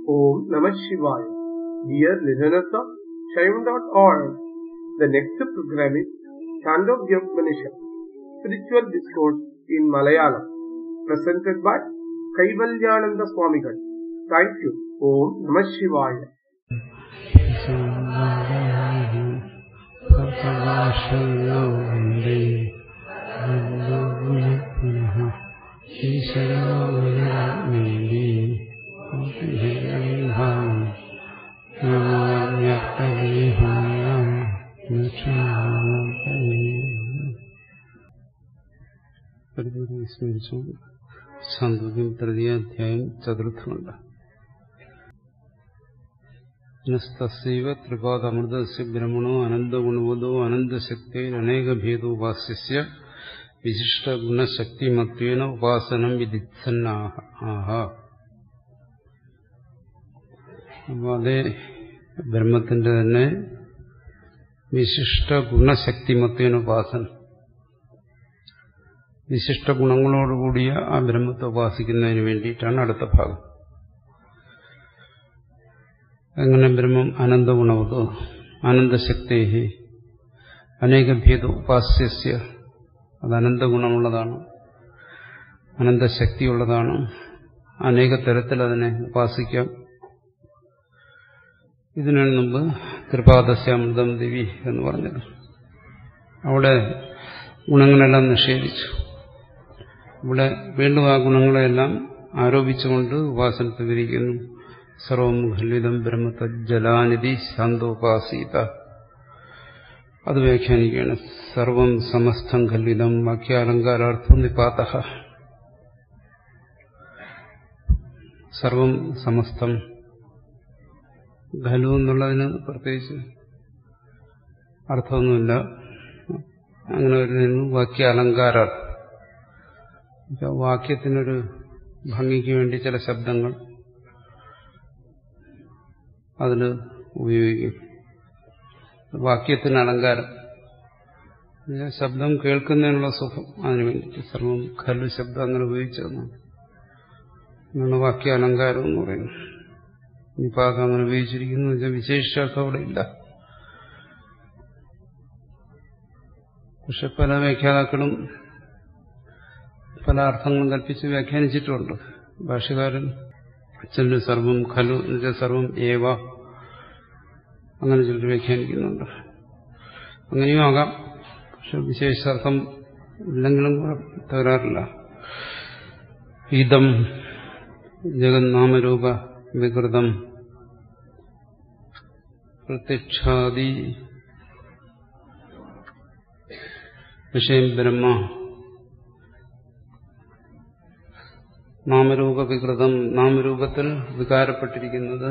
Om Namah Shivaya. Dear listeners of Shaivan.org, the next program is Chandogya Upanishad, Spiritual Discourse in Malayalam, presented by Kaivalyananda Swamigal. Thank you. Om Namah Shivaya. സപ്തഭാഷയോണ്ടേ പുനഃ ഈശ്വരോമേണ്ടി സ്മരിച്ചു സാന്ത്വ്യം തൃതീയാധ്യായം ചതുർത്ഥമുണ്ട് നസ്തസ്യൈവ ത്രിപാദമൃതസ്യ ബ്രഹ്മണോ അനന്തഗുണവതോ അനന്തശക്തിരനേകഭേദോപാസ്യ വിശിഷ്ടഗുണശക്തിമത്വേന ഉപാസനം വിധിസന്നാഹ ആഹ അപ്പോൾ അതേ ബ്രഹ്മത്തിന്റെ തന്നെ വിശിഷ്ട ഗുണശക്തിമത്വേന ഉപാസന വിശിഷ്ട ഗുണങ്ങളോടുകൂടിയ ആ ബ്രഹ്മത്തെ ഉപാസിക്കുന്നതിന് വേണ്ടിയിട്ടാണ് അടുത്ത ഭാഗം എങ്ങനെ ബ്രഹ്മം അനന്തഗുണവതോ അനന്തശക്തി അനേകഭേദ ഉപാസ്യസ്യ അത് അനന്തഗുണമുള്ളതാണ് അനന്തശക്തിയുള്ളതാണ് അനേക തരത്തിൽ അതിനെ ഉപാസിക്കാം ഇതിനാണ് മുമ്പ് കൃപാദസ്യാമൃതം ദേവി എന്ന് പറഞ്ഞത് അവിടെ ഗുണങ്ങളെല്ലാം നിഷേധിച്ചു ഇവിടെ വീണ്ടും ആ ഗുണങ്ങളെല്ലാം ആരോപിച്ചുകൊണ്ട് ഉപാസനത്തെ വിരിക്കുന്നു സർവം ഖല്ലിതം ബ്രഹ്മതജ്ജലാനിധി ശാന്തോപാസീത അത് വ്യാഖ്യാനിക്കുകയാണ് സർവം സമസ്തം ഖല്ലിതം വാക്യാലങ്കാരാർത്ഥം നിപാത സർവം സമസ്തം ഖലു എന്നുള്ളതിന് പ്രത്യേകിച്ച് അർത്ഥമൊന്നുമില്ല അങ്ങനെ വരുന്നു വാക്യാലങ്കാരാർത്ഥം വാക്യത്തിനൊരു ഭംഗിക്ക് വേണ്ടി ചില ശബ്ദങ്ങൾ അതിൽ ഉപയോഗിക്കും വാക്യത്തിന് അലങ്കാരം ശബ്ദം കേൾക്കുന്നതിനുള്ള സുഖം അതിനു വേണ്ടിയിട്ട് സർവം ഖലു ശബ്ദം അങ്ങനെ ഉപയോഗിച്ചതെന്നാണ് എന്നാണ് വാക്യ അലങ്കാരം എന്ന് പറയുന്നത് നിപാകം അങ്ങനെ ഉപയോഗിച്ചിരിക്കുന്നു വെച്ചാൽ വിശേഷാർത്ഥം അവിടെ ഇല്ല പക്ഷെ പല വ്യാഖ്യാതാക്കളും പല അർത്ഥങ്ങളും കൽപ്പിച്ച് വ്യാഖ്യാനിച്ചിട്ടുണ്ട് ഭാഷകാരൻ അച്ഛൻ്റെ സർവം ഖലു എന്നുവെച്ചാൽ സർവം ഏവ അങ്ങനെ ചിലർ വ്യാഖ്യാനിക്കുന്നുണ്ട് അങ്ങനെയും ആകാം പക്ഷെ വിശേഷാർത്ഥം ഇല്ലെങ്കിലും തകരാറില്ല ഇതം ജഗന്നാമരൂപ വികൃതം പ്രത്യക്ഷാദി വിഷയം ബ്രഹ്മ നാമരൂപ വികൃതം നാമരൂപത്തിൽ വികാരപ്പെട്ടിരിക്കുന്നത്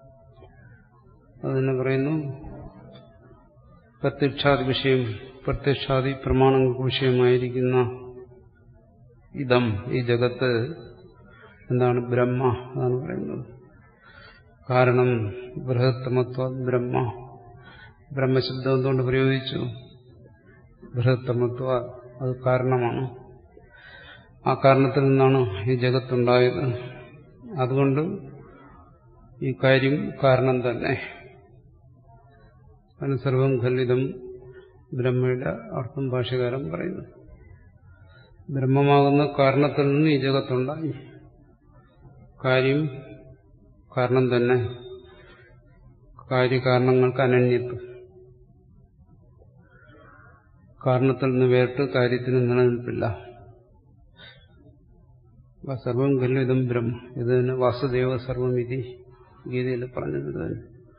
അതിനെ പറയുന്നു പ്രത്യക്ഷാദി വിഷയം പ്രത്യക്ഷാദി പ്രമാണങ്ങൾക്ക് വിഷയമായിരിക്കുന്ന ഇതം ഈ ജഗത്ത് എന്താണ് ബ്രഹ്മ എന്നാണ് പറയുന്നത് കാരണം ബൃഹത്തമത്വ ബ്രഹ്മ ബ്രഹ്മശബ്ദം എന്തുകൊണ്ട് പ്രയോഗിച്ചു ബൃഹത്തമത്വ അത് കാരണമാണ് ആ കാരണത്തിൽ നിന്നാണ് ഈ ജഗത്തുണ്ടായത് അതുകൊണ്ട് ഈ കാര്യം കാരണം തന്നെ അതിന് സർവം ഖല്ലിതം ബ്രഹ്മയുടെ അർത്ഥം ഭാഷകാരൻ പറയുന്നു ബ്രഹ്മമാകുന്ന കാരണത്തിൽ നിന്ന് ഈ ജഗത്തുണ്ടായി കാര്യം കാരണം തന്നെ കാര്യകാരണങ്ങൾക്ക് അനന്യത്വം കാരണത്തിൽ നിന്ന് വേറിട്ട് കാര്യത്തിന് നിലനിൽപ്പില്ല സർവം ഖല്ലിതം ബ്രഹ്മ ഇത് തന്നെ വാസുദേവ സർവം ഇതി ഗീതയിൽ പറഞ്ഞത് തന്നെ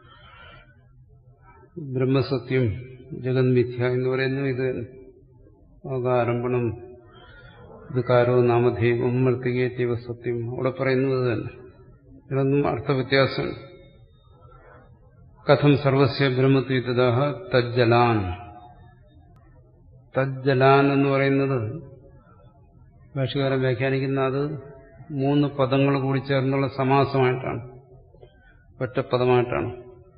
ബ്രഹ്മസത്യം ജഗന്മിഥ്യ എന്ന് പറയുന്നു ഇത് ആരംഭണം ഇത് കാരോ നാമധേയം മൃത്തികേറ്റീവ സത്യം അവിടെ പറയുന്നത് തന്നെ ഇതൊന്നും അർത്ഥവ്യത്യാസം കഥം സർവസ്യ ബ്രഹ്മത്വ തജ്ജലാൻ തജ്ജലാൻ എന്ന് പറയുന്നത് ഭാഷകാരൻ വ്യാഖ്യാനിക്കുന്ന അത് മൂന്ന് പദങ്ങൾ കൂടി ചേർന്നുള്ള സമാസമായിട്ടാണ് ഒറ്റപ്പദമായിട്ടാണ്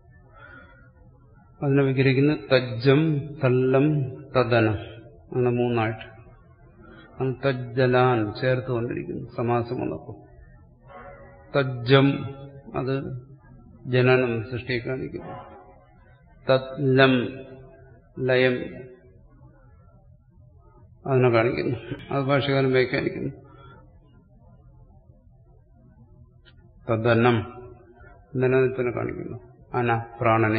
അതിനെ വിഗ്രഹിക്കുന്ന തജ്ജം തല്ലം തദനം അങ്ങനെ മൂന്നായിട്ട് അത് തജ്ജലാൻ ചേർത്ത് കൊണ്ടിരിക്കുന്നു സമാസം വന്നപ്പോൾ തജ്ജം അത് ജനനം സൃഷ്ടിയെ കാണിക്കുന്നു തത് ലം ലയം അതിനെ കാണിക്കുന്നു അത് ഭാഷകാരൻ വ്യാഖ്യാനിക്കുന്നു തദ്ദന്നം നിലനിൽപ്പിനെ കാണിക്കുന്നു അന പ്രാണനെ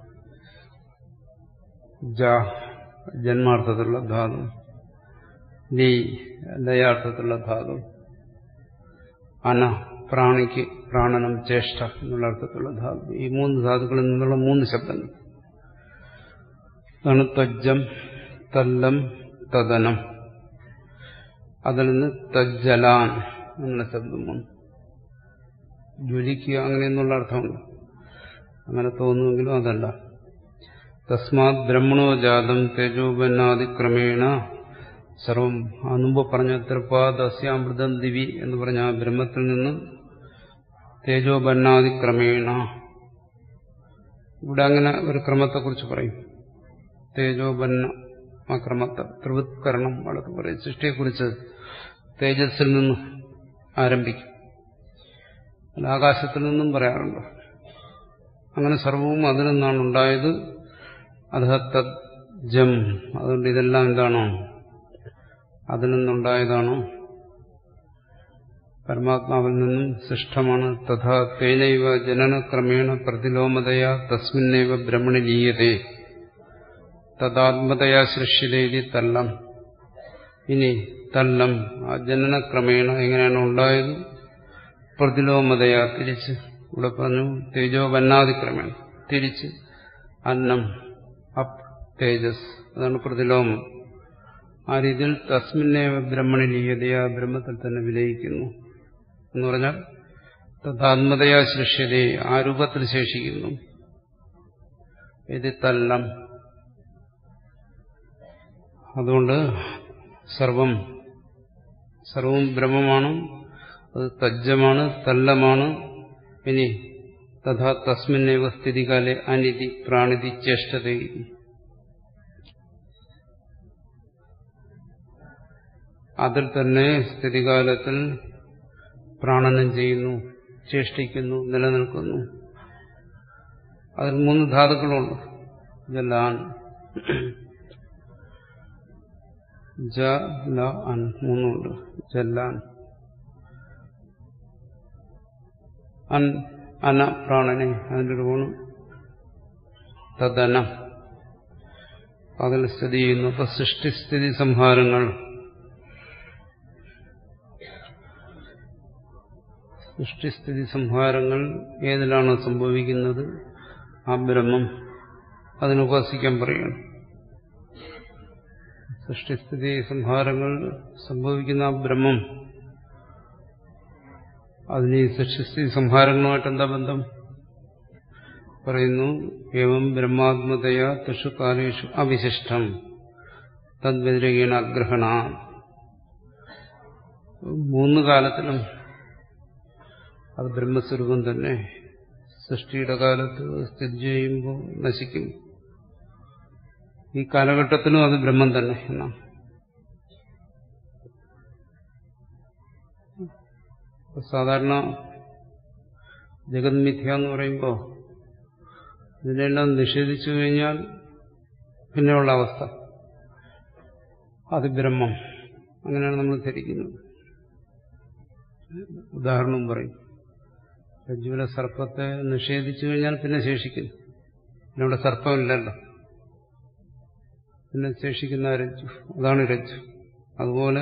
ജ ജന്മാർത്ഥത്തിലുള്ള ധാതു ലീ ലയാർത്ഥത്തിലുള്ള ധാതു അന പ്രാണിക്ക് പ്രാണനം ചേഷ്ട എന്നുള്ള അർത്ഥത്തിലുള്ള ധാതു ഈ മൂന്ന് ധാതുക്കളിൽ നിന്നുള്ള മൂന്ന് ശബ്ദങ്ങൾ അതാണ് തജ്ജം തല്ലം തദനം അതിൽ നിന്ന് തജ്ജലാൻ എന്നുള്ള ശബ്ദം വന്നു ജ്വലിക്കുക അങ്ങനെയെന്നുള്ള അർത്ഥമുണ്ട് അങ്ങനെ തോന്നുമെങ്കിലും അതല്ല തസ്മാത് ബ്രഹ്മണോ ജാതം തേജോപന്നാതിക്രമേണ സർവം ആ മുമ്പ് പറഞ്ഞ ത്രിപാദസ്യാമൃതം ദിവി എന്ന് പറഞ്ഞ ആ ബ്രഹ്മത്തിൽ നിന്ന് തേജോപന്നാതിക്രമേണ ഇവിടെ അങ്ങനെ ഒരു ക്രമത്തെക്കുറിച്ച് പറയും തേജോപന്ന ആ ക്രമത്തെ ത്രിവത്കരണം വളരെ പറയും സൃഷ്ടിയെക്കുറിച്ച് തേജസ്സിൽ നിന്ന് ആരംഭിക്കും അല്ല ആകാശത്തിൽ നിന്നും പറയാറുണ്ട് അങ്ങനെ സർവവും അതിൽ നിന്നാണ് ഉണ്ടായത് അധത്തജം അതുകൊണ്ട് ഇതെല്ലാം എന്താണോ അതിൽ നിന്നുണ്ടായതാണോ പരമാത്മാവിൽ നിന്നും സൃഷ്ടമാണ് തഥാ തേനൈവ ജനനക്രമേണ പ്രതിലോമതയാ തസ്മിന്നൈവ ബ്രഹ്മണി ലീയതേ തദാത്മതയാ സൃഷ്യതേതി തല്ലം ഇനി തല്ലം ആ ജനനക്രമേണ എങ്ങനെയാണ് ഉണ്ടായത് പ്രതിലോമതയാ തിരിച്ച് ഇവിടെ പറഞ്ഞു തേജോവന്നാതിക്രമേണ തിരിച്ച് അന്നം അപ് തേജസ് അതാണ് പ്രതിലോമം ആ രീതിയിൽ തസ്മിന്നേവ ബ്രഹ്മണി ലീയതയാ ബ്രഹ്മത്തിൽ തന്നെ വിലയിക്കുന്നു എന്ന് പറഞ്ഞാൽ തഥാത്മതയാ സൃഷ്യതയെ ആ രൂപത്തിൽ ശേഷിക്കുന്നു ഇത് തല്ലം അതുകൊണ്ട് സർവം സർവം ബ്രഹ്മമാണ് അത് തജ്ജമാണ് തല്ലമാണ് ഇനി തഥാ തസ്മിന്നേവ സ്ഥിതികാലെ അനിതി പ്രാണിതി ചേഷ്ടത അതിൽ തന്നെ സ്ഥിതികാലത്തിൽ പ്രാണനം ചെയ്യുന്നു ചേഷ്ടിക്കുന്നു നിലനിൽക്കുന്നു അതിൽ മൂന്ന് ധാതുക്കളുണ്ട് ജലാൻ ജ ല അൻ മൂന്നുണ്ട് ജല്ലാൻ അൻ അന പ്രാണനെ അതിൻ്റെ ഒരു ഗുണം തദനം അതിൽ സ്ഥിതി ചെയ്യുന്നു അപ്പൊ സൃഷ്ടിസ്ഥിതി സംഹാരങ്ങൾ സൃഷ്ടിസ്ഥിതി സംഹാരങ്ങൾ ഏതിലാണോ സംഭവിക്കുന്നത് ആ ബ്രഹ്മം അതിനുപാസിക്കാൻ പറയണം സൃഷ്ടിസ്ഥിതി സംഹാരങ്ങൾ സംഭവിക്കുന്ന ആ ബ്രഹ്മം അതിന് ഈ സൃഷ്ടിസ്ഥിതി സംഹാരങ്ങളുമായിട്ട് എന്താ ബന്ധം പറയുന്നു ഏവം ബ്രഹ്മാത്മതയ തൃഷു കാലേഷു അവിശിഷ്ടം തദ്വ്യതിരകീണ അഗ്രഹണ മൂന്ന് കാലത്തിലും അത് ബ്രഹ്മസ്വരൂപം തന്നെ സൃഷ്ടിയുടെ കാലത്ത് സ്ഥിതി ചെയ്യുമ്പോൾ നശിക്കും ഈ കാലഘട്ടത്തിലും അത് ബ്രഹ്മം തന്നെ എന്നാണ് സാധാരണ ജഗന്മിഥ്യ എന്ന് പറയുമ്പോൾ ഇതിനെല്ലാം നിഷേധിച്ചു കഴിഞ്ഞാൽ പിന്നെയുള്ള അവസ്ഥ അത് ബ്രഹ്മം അങ്ങനെയാണ് നമ്മൾ ധരിക്കുന്നത് ഉദാഹരണം പറയും രജ്ജുവിലെ സർപ്പത്തെ നിഷേധിച്ചു കഴിഞ്ഞാൽ പിന്നെ ശേഷിക്കുന്നു പിന്നെ ഇവിടെ സർപ്പമില്ലല്ലോ പിന്നെ ശേഷിക്കുന്ന രജ്ജു അതാണ് രജ്ജു അതുപോലെ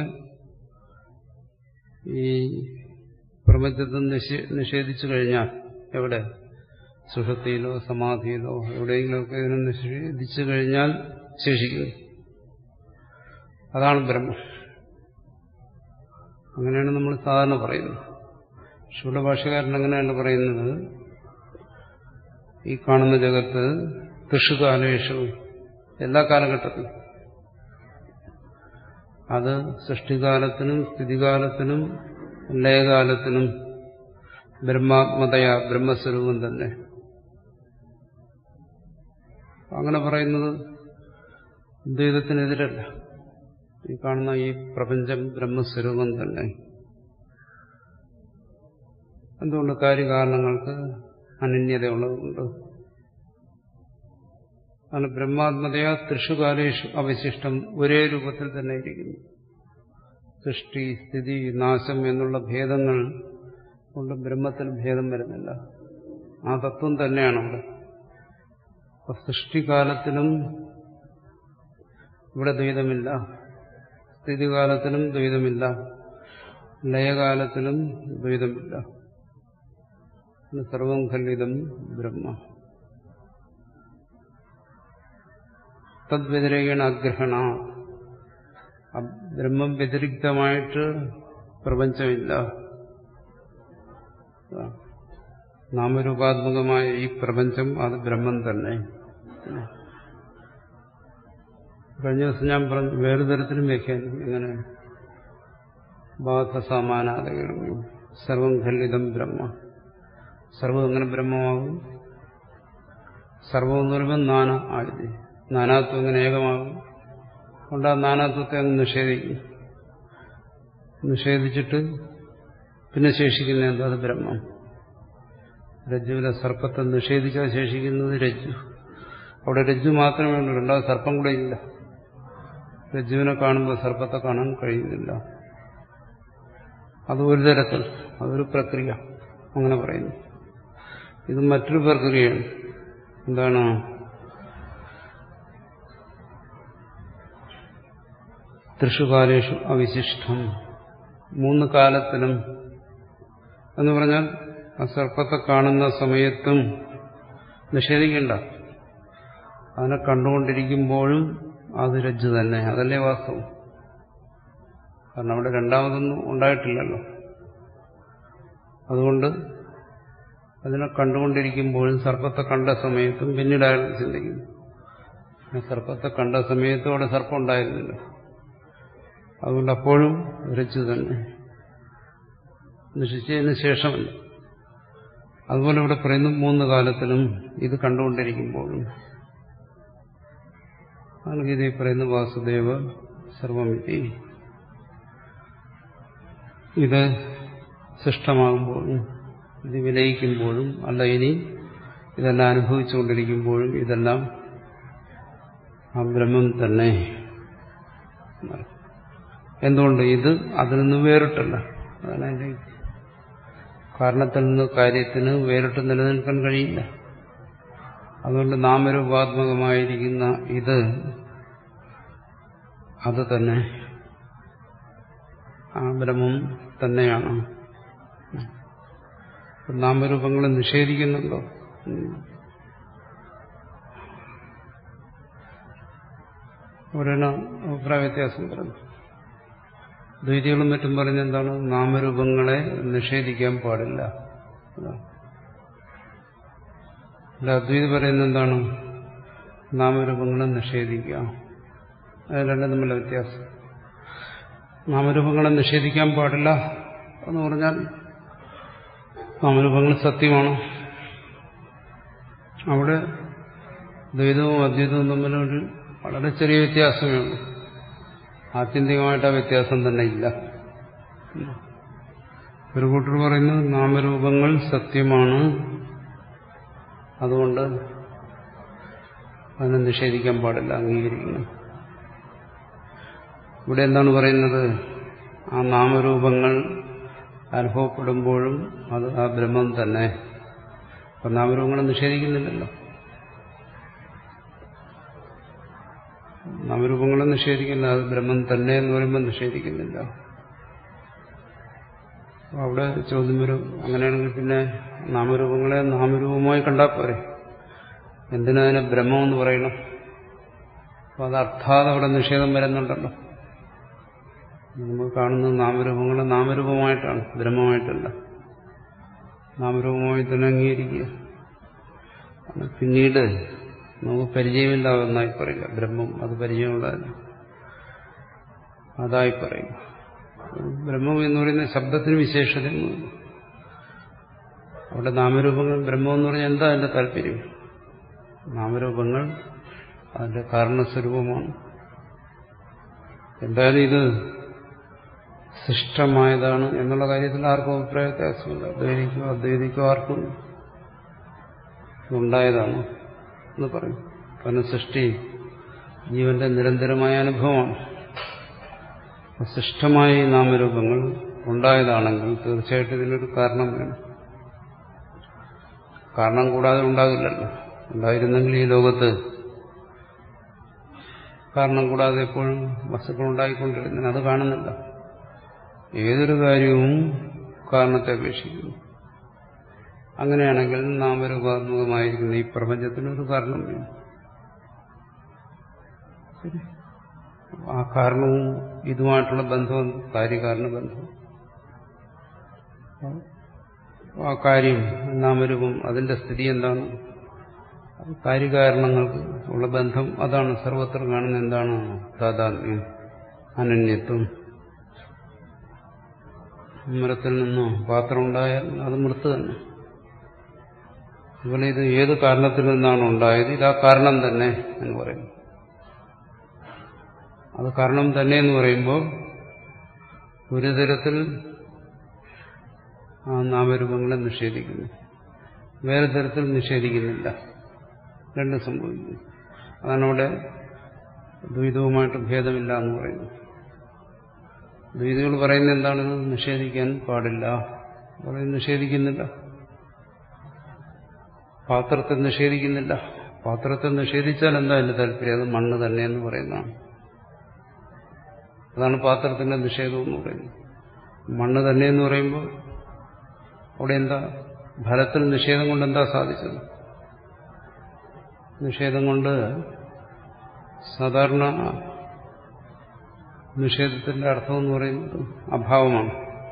ഈ പ്രപഞ്ചത്തെ നിഷേധിച്ചു കഴിഞ്ഞാൽ എവിടെ സുഷത്തിയിലോ സമാധിയിലോ എവിടെയെങ്കിലുമൊക്കെ ഇതിനെ നിഷേധിച്ചു കഴിഞ്ഞാൽ ശേഷിക്കുന്നു അതാണ് ബ്രഹ്മം അങ്ങനെയാണ് നമ്മൾ സാധാരണ പറയുന്നത് ശൂലഭാഷകാരൻ അങ്ങനെയല്ല പറയുന്നത് ഈ കാണുന്ന ജഗത്ത് തൃഷുകാലേഷു എല്ലാ കാലഘട്ടത്തിലും അത് സൃഷ്ടികാലത്തിനും സ്ഥിതികാലത്തിനും ലയകാലത്തിനും ബ്രഹ്മാത്മതയ ബ്രഹ്മസ്വരൂപം തന്നെ അങ്ങനെ പറയുന്നത് ദ്വൈതത്തിനെതിരല്ല ഈ കാണുന്ന ഈ പ്രപഞ്ചം ബ്രഹ്മസ്വരൂപം തന്നെ എന്തുകൊണ്ട് കാര്യകാരണങ്ങൾക്ക് അനന്യതയുള്ളതുകൊണ്ട് അങ്ങനെ ബ്രഹ്മാത്മതയാ തൃഷുകാലേഷു അവശിഷ്ടം ഒരേ രൂപത്തിൽ തന്നെ ഇരിക്കുന്നു സൃഷ്ടി സ്ഥിതി നാശം എന്നുള്ള ഭേദങ്ങൾ കൊണ്ട് ബ്രഹ്മത്തിൽ ഭേദം വരുന്നില്ല ആ തത്വം തന്നെയാണ് അവിടെ അപ്പൊ സൃഷ്ടികാലത്തിലും ഇവിടെ ദ്വൈതമില്ല സ്ഥിതികാലത്തിലും ദ്വൈതമില്ല ലയകാലത്തിലും ദ്വൈതമില്ല സർവം ഖല്ലിതം ബ്രഹ്മ തദ്വ്യതിരേകണ അഗ്രഹണ ബ്രഹ്മം വ്യതിരിക്തമായിട്ട് പ്രപഞ്ചമില്ല നാമരൂപാത്മകമായ ഈ പ്രപഞ്ചം അത് ബ്രഹ്മം തന്നെ കഴിഞ്ഞ ദിവസം ഞാൻ പറഞ്ഞു വേറെ തരത്തിലും വ്യാഖ്യാനിക്കും എങ്ങനെ ബാധസമാനാദകളും സർവം ഖല്ലിതം ബ്രഹ്മ സർവം എങ്ങനെ ബ്രഹ്മമാകും സർവം എന്ന് പറയുമ്പോൾ നാന ആയത് നാനാത്വം എങ്ങനെ ഏകമാകും അതുകൊണ്ട് ആ നാനാത്വത്തെ അങ്ങ് നിഷേധിക്കും നിഷേധിച്ചിട്ട് പിന്നെ ശേഷിക്കുന്ന എന്താ അത് ബ്രഹ്മം രജ്ജുവിലെ സർപ്പത്തെ നിഷേധിച്ചാൽ ശേഷിക്കുന്നത് രജ്ജു അവിടെ രജ്ജു മാത്രമേ ഉള്ളൂ രണ്ടാമത് സർപ്പം കൂടെ ഇല്ല രജ്ജുവിനെ കാണുമ്പോൾ സർപ്പത്തെ കാണാൻ കഴിയുന്നില്ല അത് ഒരു തരത്തിൽ അതൊരു പ്രക്രിയ അങ്ങനെ പറയുന്നു ഇത് മറ്റൊരു പ്രക്രിയയാണ് എന്താണ് തൃഷുകാലേഷു അവിശിഷ്ടം മൂന്ന് കാലത്തിലും എന്ന് പറഞ്ഞാൽ ആ സർപ്പത്തെ കാണുന്ന സമയത്തും നിഷേധിക്കണ്ട അതിനെ കണ്ടുകൊണ്ടിരിക്കുമ്പോഴും അത് രജ്ജു തന്നെ അതല്ലേ വാസ്തവം കാരണം അവിടെ രണ്ടാമതൊന്നും ഉണ്ടായിട്ടില്ലല്ലോ അതുകൊണ്ട് അതിനെ കണ്ടുകൊണ്ടിരിക്കുമ്പോഴും സർപ്പത്തെ കണ്ട സമയത്തും പിന്നീട് അയാൾ ചിന്തിക്കുന്നു സർപ്പത്തെ കണ്ട സമയത്തും അവിടെ സർപ്പം ഉണ്ടായിരുന്നില്ല അതുകൊണ്ട് അപ്പോഴും രജ്ജു തന്നെ നശിച്ചതിന് ശേഷമല്ല അതുപോലെ ഇവിടെ പറയുന്നു മൂന്ന് കാലത്തിലും ഇത് കണ്ടുകൊണ്ടിരിക്കുമ്പോഴും ആണ് ഗീതയിൽ പറയുന്ന വാസുദേവ സർവമിതി ഇത് സൃഷ്ടമാകുമ്പോഴും ഇത് വിലയിക്കുമ്പോഴും അല്ല ഇനി ഇതെല്ലാം അനുഭവിച്ചുകൊണ്ടിരിക്കുമ്പോഴും ഇതെല്ലാം ആ ബ്രഹ്മം തന്നെ എന്തുകൊണ്ട് ഇത് അതിൽ നിന്ന് വേറിട്ടല്ല അതാണ് അതിന്റെ കാരണത്തിൽ നിന്ന് കാര്യത്തിന് വേറിട്ട് നിലനിൽക്കാൻ കഴിയില്ല അതുകൊണ്ട് നാമരൂപാത്മകമായിരിക്കുന്ന ഇത് അത് തന്നെ ആ ബ്രഹ്മം തന്നെയാണ് നാമരൂപങ്ങളെ നിഷേധിക്കുന്നുണ്ടോ ഒരെണ്ണം അഭിപ്രായ വ്യത്യാസം പറഞ്ഞു ദ്വൈതികളും മറ്റും പറഞ്ഞ എന്താണ് നാമരൂപങ്ങളെ നിഷേധിക്കാൻ പാടില്ല അല്ല അദ്വൈതി പറയുന്ന എന്താണ് നാമരൂപങ്ങളെ നിഷേധിക്കാം അത് രണ്ടും തമ്മിലുള്ള വ്യത്യാസം നാമരൂപങ്ങളെ നിഷേധിക്കാൻ പാടില്ല എന്ന് പറഞ്ഞാൽ നാമരൂപങ്ങൾ സത്യമാണ് അവിടെ ദ്വൈതവും അദ്വൈതവും തമ്മിലൊരു വളരെ ചെറിയ വ്യത്യാസമേ ഉള്ളൂ ആത്യന്തികമായിട്ട് ആ വ്യത്യാസം തന്നെ ഇല്ല ഒരു കൂട്ടർ പറയുന്നത് നാമരൂപങ്ങൾ സത്യമാണ് അതുകൊണ്ട് അതിനെ നിഷേധിക്കാൻ പാടില്ല അംഗീകരിക്കണം ഇവിടെ എന്താണ് പറയുന്നത് ആ നാമരൂപങ്ങൾ അനുഭവപ്പെടുമ്പോഴും അത് ആ ബ്രഹ്മം തന്നെ അപ്പം നാമരൂപങ്ങളെ നിഷേധിക്കുന്നില്ലല്ലോ നാമരൂപങ്ങളെ നിഷേധിക്കില്ല അത് ബ്രഹ്മം തന്നെ എന്ന് പറയുമ്പോൾ നിഷേധിക്കുന്നില്ല അവിടെ ചോദ്യം വരും അങ്ങനെയാണെങ്കിൽ പിന്നെ നാമരൂപങ്ങളെ നാമരൂപമായി കണ്ടാൽ പോരെ എന്തിനതിനെ ബ്രഹ്മം എന്ന് പറയണം അപ്പൊ അത് അർത്ഥാത് അവിടെ നിഷേധം വരുന്നുണ്ടല്ലോ നമ്മൾ കാണുന്ന നാമരൂപങ്ങളെ നാമരൂപമായിട്ടാണ് ബ്രഹ്മമായിട്ടല്ല നാമരൂപമായി തന്നെ അംഗീകരിക്കുക പിന്നീട് നമുക്ക് പരിചയമില്ലാതെന്നായി പറയുക ബ്രഹ്മം അത് പരിചയമുള്ളതല്ല അതായി പറയുക ബ്രഹ്മം എന്ന് പറയുന്ന ശബ്ദത്തിന് വിശേഷതയൊന്നുമില്ല അവിടെ നാമരൂപങ്ങൾ ബ്രഹ്മം എന്ന് പറഞ്ഞാൽ എന്താ അതിന്റെ താല്പര്യം നാമരൂപങ്ങൾ അതിന്റെ കാരണസ്വരൂപമാണ് എന്തായാലും ഇത് സൃഷ്ടമായതാണ് എന്നുള്ള കാര്യത്തിൽ ആർക്കും അഭിപ്രായ വ്യത്യാസമില്ല ദ്വൈതിക്കോ അദ്വൈതിക്കോ ആർക്കും ഉണ്ടായതാണ് എന്ന് പറയും കാരണം സൃഷ്ടി ജീവന്റെ നിരന്തരമായ അനുഭവമാണ് സൃഷ്ടമായ ഈ നാമരൂപങ്ങൾ ഉണ്ടായതാണെങ്കിൽ തീർച്ചയായിട്ടും ഇതിനൊരു കാരണം വേണം കാരണം കൂടാതെ ഉണ്ടാകില്ലല്ലോ ഉണ്ടായിരുന്നെങ്കിൽ ഈ ലോകത്ത് കാരണം കൂടാതെ എപ്പോഴും വസ്തുക്കൾ ഉണ്ടായിക്കൊണ്ടിരുന്നത് അത് കാണുന്നില്ല ഏതൊരു കാര്യവും കാരണത്തെ അപേക്ഷിക്കുന്നു അങ്ങനെയാണെങ്കിൽ നാമരൂപാത്മകമായിരിക്കുന്ന ഈ പ്രപഞ്ചത്തിനൊരു കാരണം വേണം ശരി ആ കാരണവും ഇതുമായിട്ടുള്ള ബന്ധവും കാര്യകാരണ ബന്ധം ആ കാര്യം നാമരൂപം അതിന്റെ സ്ഥിതി എന്താണ് കാര്യകാരണങ്ങൾക്ക് ഉള്ള ബന്ധം അതാണ് സർവത്ര കാണുന്ന എന്താണ് താതാത്മ്യം അനന്യത്വം മരത്തിൽ നിന്നോ പാത്രം ഉണ്ടായാൽ അത് മൃത്ത് തന്നെ അതുപോലെ ഇത് ഏത് കാരണത്തിൽ നിന്നാണ് ഉണ്ടായത് ഇത് ആ കാരണം തന്നെ എന്ന് പറയുന്നു അത് കാരണം തന്നെ എന്ന് പറയുമ്പോൾ ഒരു തരത്തിൽ ആ നാമരൂപങ്ങളെ നിഷേധിക്കുന്നു വേറെ തരത്തിൽ നിഷേധിക്കുന്നില്ല രണ്ടും സംഭവിക്കുന്നു അതാണ് അവിടെ ദ്വൈതവുമായിട്ട് ഭേദമില്ല എന്ന് പറയുന്നു ദ്വൈതികൾ പറയുന്നത് എന്താണെന്ന് നിഷേധിക്കാൻ പാടില്ല പറയുന്നത് നിഷേധിക്കുന്നില്ല പാത്രത്തെ നിഷേധിക്കുന്നില്ല പാത്രത്തെ നിഷേധിച്ചാൽ എന്താ എന്റെ താല്പര്യം അത് മണ്ണ് തന്നെ എന്ന് പറയുന്നതാണ് അതാണ് പാത്രത്തിന്റെ നിഷേധം എന്ന് പറയുന്നത് മണ്ണ് തന്നെ എന്ന് പറയുമ്പോൾ അവിടെ എന്താ ഫലത്തിൽ നിഷേധം കൊണ്ട് എന്താ സാധിച്ചത് നിഷേധം കൊണ്ട് സാധാരണ നിഷേധത്തിന്റെ അർത്ഥം എന്ന് പറയുന്നത് അഭാവമാണ്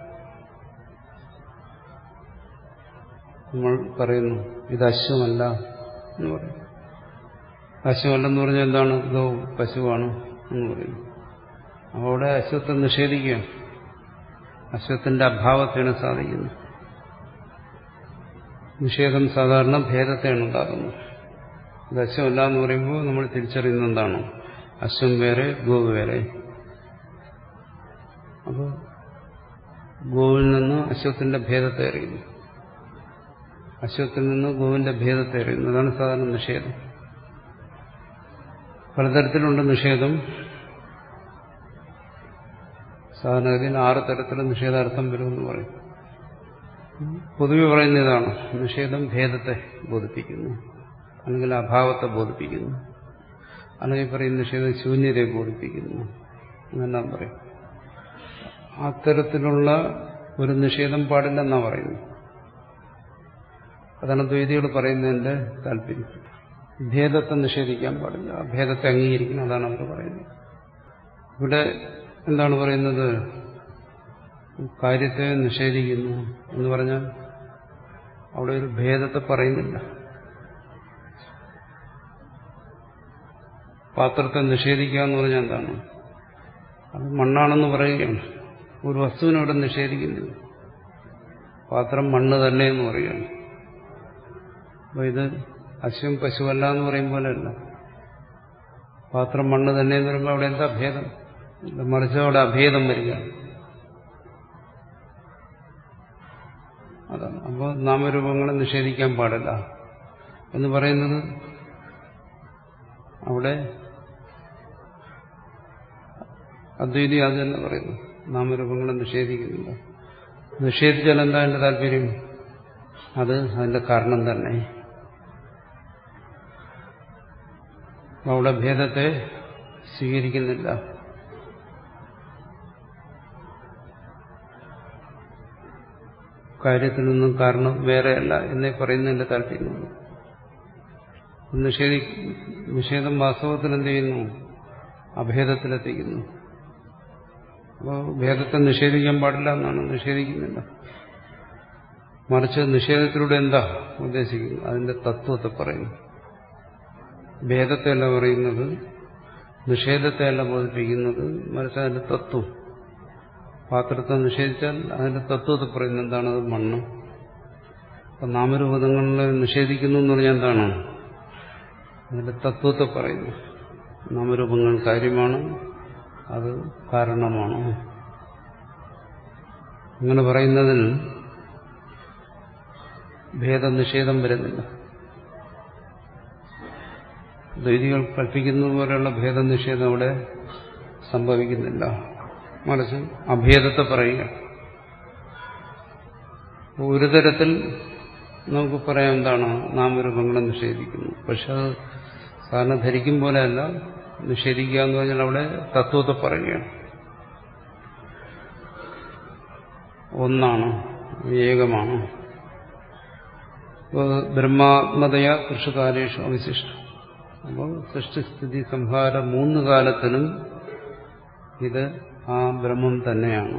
നമ്മൾ പറയുന്നു ഇത് അശ്വമല്ല എന്ന് പറയും അശ്വമല്ലെന്ന് പറഞ്ഞാൽ എന്താണ് ഇതോ പശുവാണ് എന്ന് പറയുന്നു അപ്പോൾ അവിടെ അശ്വത്തെ നിഷേധിക്കുകയാണ് അശ്വത്തിന്റെ അഭാവത്തെയാണ് സാധിക്കുന്നത് നിഷേധം സാധാരണ ഭേദത്തെയാണ് ഉണ്ടാകുന്നത് ഇത് അശ്വമല്ല എന്ന് പറയുമ്പോൾ നമ്മൾ തിരിച്ചറിയുന്നത് എന്താണ് അശ്വം വേറെ ഗോവ് വേറെ അപ്പോൾ ഗോവിൽ നിന്ന് അശ്വത്തിന്റെ ഭേദത്തെ അറിയുന്നു അശ്വത്തിൽ നിന്ന് ഗോവിന്റെ ഭേദത്തെ അറിയുന്നു അതാണ് സാധാരണ നിഷേധം പലതരത്തിലുണ്ട് നിഷേധം സാധാരണഗതിയിൽ ആറ് തരത്തിലുള്ള നിഷേധാർത്ഥം വരുമെന്ന് പറയും പൊതുവെ പറയുന്ന ഇതാണ് നിഷേധം ഭേദത്തെ ബോധിപ്പിക്കുന്നു അല്ലെങ്കിൽ അഭാവത്തെ ബോധിപ്പിക്കുന്നു അല്ലെങ്കിൽ പറയുന്ന നിഷേധം ശൂന്യതയെ ബോധിപ്പിക്കുന്നു എന്നെല്ലാം പറയും അത്തരത്തിലുള്ള ഒരു നിഷേധം പാടില്ലെന്നാ പറയുന്നു അതാണ് ദ്വൈതികൾ പറയുന്നതിന്റെ താല്പര്യം ഭേദത്തെ നിഷേധിക്കാൻ പാടില്ല ഭേദത്തെ അംഗീകരിക്കണം അതാണ് അവർ പറയുന്നത് ഇവിടെ എന്താണ് പറയുന്നത് കാര്യത്തെ നിഷേധിക്കുന്നു എന്ന് പറഞ്ഞാൽ അവിടെ ഒരു ഭേദത്തെ പറയുന്നില്ല പാത്രത്തെ നിഷേധിക്കുക എന്ന് പറഞ്ഞാൽ എന്താണ് അത് മണ്ണാണെന്ന് പറയുകയാണ് ഒരു വസ്തുവിനവിടെ നിഷേധിക്കുന്നില്ല പാത്രം മണ്ണ് തന്നെ എന്ന് പറയുകയാണ് അപ്പൊ ഇത് അശ്വം പശുവല്ല എന്ന് പറയും പോലെയല്ല പാത്രം മണ്ണ് തന്നെ എന്ന് പറയുമ്പോൾ അവിടെ എന്താ ഭേദം മറിച്ച് അവിടെ അഭേദം വരികയാണ് അതാണ് അപ്പോൾ നാമരൂപങ്ങളെ നിഷേധിക്കാൻ പാടില്ല എന്ന് പറയുന്നത് അവിടെ അദ്വൈതി അത് തന്നെ പറയുന്നു നാമരൂപങ്ങളെ നിഷേധിക്കുന്നില്ല നിഷേധിച്ചാൽ എന്താ എന്റെ താല്പര്യം അത് അതിന്റെ കാരണം തന്നെ അവിടെ ഭേദത്തെ സ്വീകരിക്കുന്നില്ല കാര്യത്തിൽ നിന്നും കാരണം വേറെയല്ല എന്നേ പറയുന്നതിന്റെ താല്പര്യമുള്ളൂ നിഷേധി നിഷേധം വാസ്തവത്തിൽ എന്ത് ചെയ്യുന്നു അഭേദത്തിലെത്തിക്കുന്നു അപ്പോൾ ഭേദത്തെ നിഷേധിക്കാൻ പാടില്ല എന്നാണ് നിഷേധിക്കുന്നില്ല മറിച്ച് നിഷേധത്തിലൂടെ എന്താ ഉദ്ദേശിക്കുന്നത് അതിന്റെ തത്വത്തെ പറയുന്നു ഭേദത്തെയല്ല പറയുന്നത് നിഷേധത്തെയല്ല ബോധിപ്പിക്കുന്നത് മറിച്ച് അതിന്റെ തത്വം പാത്രത്തെ നിഷേധിച്ചാൽ അതിന്റെ തത്വത്തെ പറയുന്നത് എന്താണ് അത് മണ്ണ് അപ്പൊ നാമരൂപതങ്ങളെ നിഷേധിക്കുന്നു എന്ന് പറഞ്ഞാൽ എന്താണ് അതിന്റെ തത്വത്തെ പറയുന്നു നാമരൂപങ്ങൾ കാര്യമാണ് അത് കാരണമാണ് അങ്ങനെ പറയുന്നതിൽ ഭേദനിഷേധം വരുന്നില്ല ദ്വൈതികൾ കൽപ്പിക്കുന്നത് പോലെയുള്ള ഭേദനിഷേധം അവിടെ സംഭവിക്കുന്നില്ല മറിച്ച് അഭേദത്തെ പറയുക ഒരു തരത്തിൽ നമുക്ക് പറയാം എന്താണ് നാമരൂപങ്ങളെ നിഷേധിക്കുന്നു പക്ഷെ അത് സാധാരണ ധരിക്കും പോലെയല്ല നിഷേധിക്കുക എന്ന് പറഞ്ഞാൽ അവിടെ തത്വത്തെ പറയുകയാണ് ഒന്നാണ് ഏകമാണ് ബ്രഹ്മാത്മതയ കൃഷികാലേഷു അവശിഷ്ടം അപ്പോൾ സൃഷ്ടിസ്ഥിതി സംഹാര മൂന്ന് കാലത്തിലും ഇത് ആ ബ്രഹ്മം തന്നെയാണ്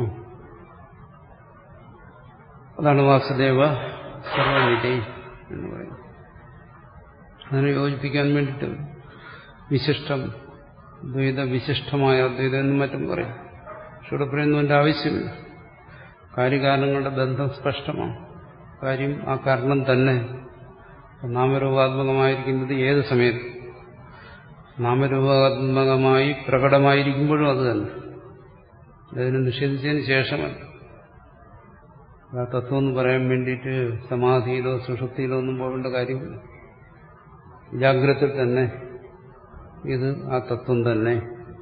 അതാണ് വാസുദേവ സർവനിധി എന്ന് പറയുന്നത് അതിനെ യോജിപ്പിക്കാൻ വേണ്ടിയിട്ട് വിശിഷ്ടം ദ്വൈത വിശിഷ്ടമായ അദ്വൈതം എന്നും മറ്റും പറയും പക്ഷെ ഇവിടെ പറയുന്നതിൻ്റെ ആവശ്യമില്ല കാര്യകാരണങ്ങളുടെ ബന്ധം സ്പഷ്ടമാണ് കാര്യം ആ കാരണം തന്നെ നാമരൂപാത്മകമായിരിക്കുന്നത് ഏത് സമയത്ത് നാമരൂപാത്മകമായി പ്രകടമായിരിക്കുമ്പോഴും അത് തന്നെ അതിനെ നിഷേധിച്ചതിന് ശേഷമല്ല ആ തത്വം എന്ന് പറയാൻ വേണ്ടിയിട്ട് സമാധിയിലോ സുഷുപ്തിയിലോ ഒന്നും പോകേണ്ട കാര്യമില്ല ജാഗ്രതയിൽ തന്നെ ഇത് ആ തത്വം തന്നെ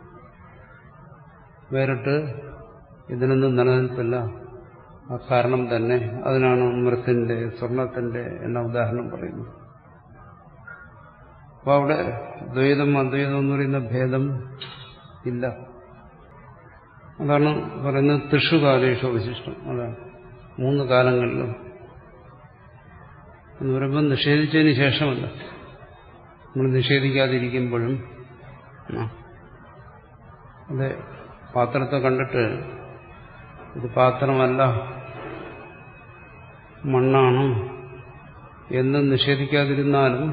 വേറിട്ട് ഇതിനൊന്നും നിലനിൽപ്പില്ല ആ കാരണം തന്നെ അതിനാണ് മൃത്തിന്റെ സ്വർണത്തിന്റെ എന്ന ഉദാഹരണം പറയുന്നത് അപ്പോൾ അവിടെ ദ്വൈതം അദ്വൈതം എന്ന് പറയുന്ന ഭേദം ഇല്ല അതാണ് പറയുന്നത് തൃഷു കാലേഷു വിശിഷ്ടം അതാണ് മൂന്ന് കാലങ്ങളിലും എന്ന് പറയുമ്പോൾ നിഷേധിച്ചതിന് ശേഷമല്ല നമ്മൾ നിഷേധിക്കാതിരിക്കുമ്പോഴും അതെ പാത്രത്തെ കണ്ടിട്ട് ഇത് പാത്രമല്ല മണ്ണാണ് എന്ന് നിഷേധിക്കാതിരുന്നാലും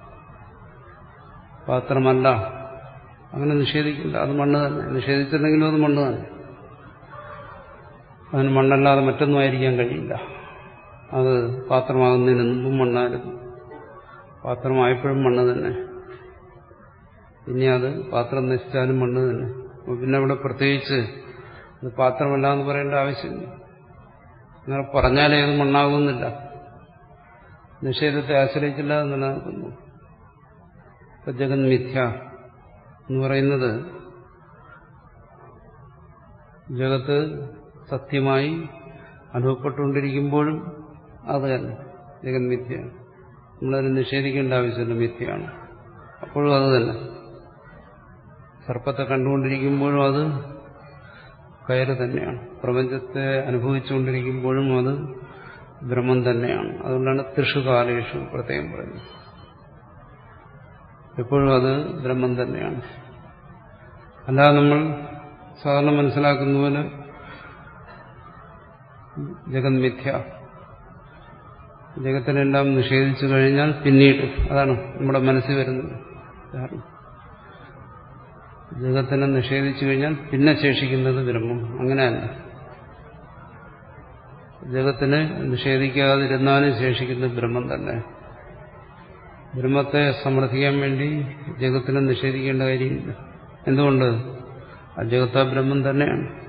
പാത്രമല്ല അങ്ങനെ നിഷേധിക്കില്ല അത് മണ്ണ് തന്നെ നിഷേധിച്ചിട്ടുണ്ടെങ്കിലും അത് മണ്ണ് തന്നെ അതിന് മണ്ണല്ലാതെ മറ്റൊന്നും ആയിരിക്കാൻ കഴിയില്ല അത് പാത്രമാകുന്നതിന് മുമ്പും മണ്ണായിരുന്നു പാത്രമായപ്പോഴും മണ്ണ് തന്നെ ഇനി അത് പാത്രം നശിച്ചാലും മണ്ണ് തന്നെ പിന്നെ അവിടെ പ്രത്യേകിച്ച് അത് പാത്രമല്ല എന്ന് പറയേണ്ട ആവശ്യമില്ല അങ്ങനെ പറഞ്ഞാലേ അത് മണ്ണാകുന്നില്ല നിഷേധത്തെ ആശ്രയിച്ചില്ല എന്ന് നിലനിൽക്കുന്നു ഇപ്പൊ ജഗൻ മിഥ്യ എന്ന് പറയുന്നത് ജഗത്ത് സത്യമായി അനുഭവപ്പെട്ടുകൊണ്ടിരിക്കുമ്പോഴും അത് തന്നെ ജഗൻ മിഥ്യയാണ് നമ്മളതിനെ നിഷേധിക്കേണ്ട ആവശ്യമില്ല മിഥ്യയാണ് അപ്പോഴും അത് തന്നെ സർപ്പത്തെ കണ്ടുകൊണ്ടിരിക്കുമ്പോഴും അത് കയറ് തന്നെയാണ് പ്രപഞ്ചത്തെ അനുഭവിച്ചുകൊണ്ടിരിക്കുമ്പോഴും അത് ബ്രഹ്മം തന്നെയാണ് അതുകൊണ്ടാണ് തൃഷുകാലേഷു പ്രത്യേകം പറയുന്നത് എപ്പോഴും അത് ബ്രഹ്മം തന്നെയാണ് അല്ലാതെ നമ്മൾ സാധാരണ മനസ്സിലാക്കുന്ന പോലെ ജഗത് മിഥ്യ ജഗത്തിനെല്ലാം നിഷേധിച്ചു കഴിഞ്ഞാൽ പിന്നീട് അതാണ് നമ്മുടെ മനസ്സിൽ വരുന്നത് കാരണം ജഗത്തിനെ നിഷേധിച്ചു കഴിഞ്ഞാൽ പിന്നെ ശേഷിക്കുന്നത് ബ്രഹ്മം അങ്ങനെയല്ല ജഗത്തിനെ നിഷേധിക്കാതിരുന്നാലും ശേഷിക്കുന്നത് ബ്രഹ്മം തന്നെ ബ്രഹ്മത്തെ സമർത്ഥിക്കാൻ വേണ്ടി ജഗത്തിനെ നിഷേധിക്കേണ്ട കാര്യമില്ല എന്തുകൊണ്ട് ആ ജഗത്ത ബ്രഹ്മം തന്നെയാണ്